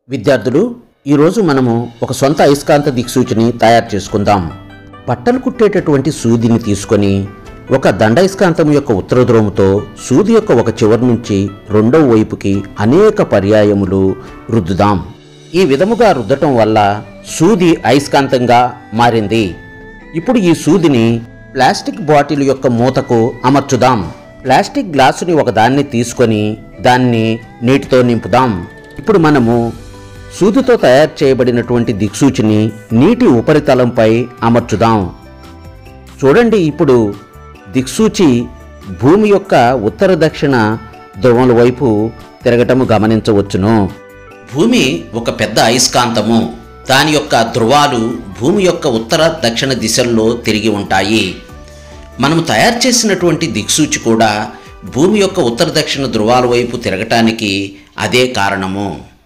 విద్యార్థులు ఈరోజు మనము ఒక సొంత అయస్కాంత దిక్సూచిని తయారు చేసుకుందాం బట్టలు కుట్టేటటువంటి సూదిని తీసుకొని ఒక దండయస్కాంతం యొక్క ఉత్తర ధ్రువముతో సూది యొక్క ఒక చివరి నుంచి రెండవ వైపుకి అనేక పర్యాయములు రుద్దుదాం ఈ విధముగా రుద్దటం వల్ల సూది అయస్కాంతంగా మారింది ఇప్పుడు ఈ సూదిని ప్లాస్టిక్ బాటిల్ యొక్క మూతకు అమర్చుదాం ప్లాస్టిక్ గ్లాసుని ఒకదాన్ని తీసుకొని దాన్ని నీటితో నింపుదాం ఇప్పుడు మనము సూదితో తయారు చేయబడినటువంటి దిక్సూచిని నీటి ఉపరితలంపై అమర్చుదాం చూడండి ఇప్పుడు దిక్సూచి భూమి యొక్క ఉత్తర దక్షిణ ధ్రువముల వైపు తిరగటము గమనించవచ్చును భూమి ఒక పెద్ద అయస్కాంతము దాని యొక్క ధ్రువాలు భూమి యొక్క ఉత్తర దక్షిణ దిశల్లో తిరిగి ఉంటాయి మనము తయారు చేసినటువంటి దిక్సూచి కూడా భూమి యొక్క ఉత్తర దక్షిణ ధ్రువాల వైపు తిరగటానికి అదే కారణము